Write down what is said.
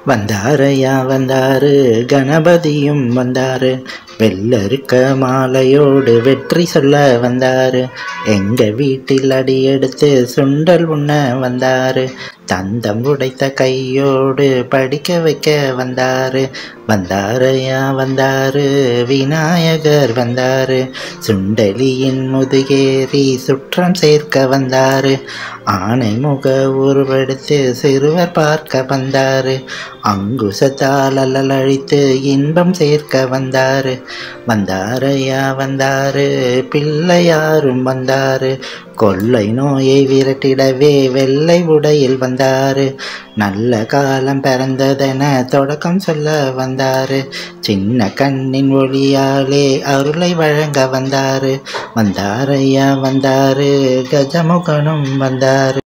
வந்தாரையா வந்தாரு கணபதியும் வந்தாரு வெள்ளருக்க மாலையோடு வெற்றி சொல்ல வந்தாரு எங்க வீட்டில் அடியெடுத்து சுண்டல் உண்ண வந்தாரு தந்தம் உடைத்த கையோடு படிக்க வைக்க வந்தாரு வந்தாரையா வந்தாரு விநாயகர் வந்தாரு சுண்டலியின் முதுகேறி சுற்றம் சேர்க்க வந்தாரு ஆனை முக உருவெடுத்து சிறுவர் பார்க்க வந்தாரு அங்குசத்தால் அல்லலழித்து இன்பம் சேர்க்க வந்தாரு வந்தாரையா வந்தாரு பிள்ளையாரும் வந்தாரு கொள்ளை நோயை விரட்டிடவே வெள்ளை உடையில் வந்தாரு நல்ல காலம் பிறந்ததென தொடக்கம் சொல்ல வந்தாரு சின்ன கண்ணின் ஒளியாலே அருளை வழங்க வந்தாரு வந்தாரையா வந்தாரு கஜமுகனும் வந்தாரு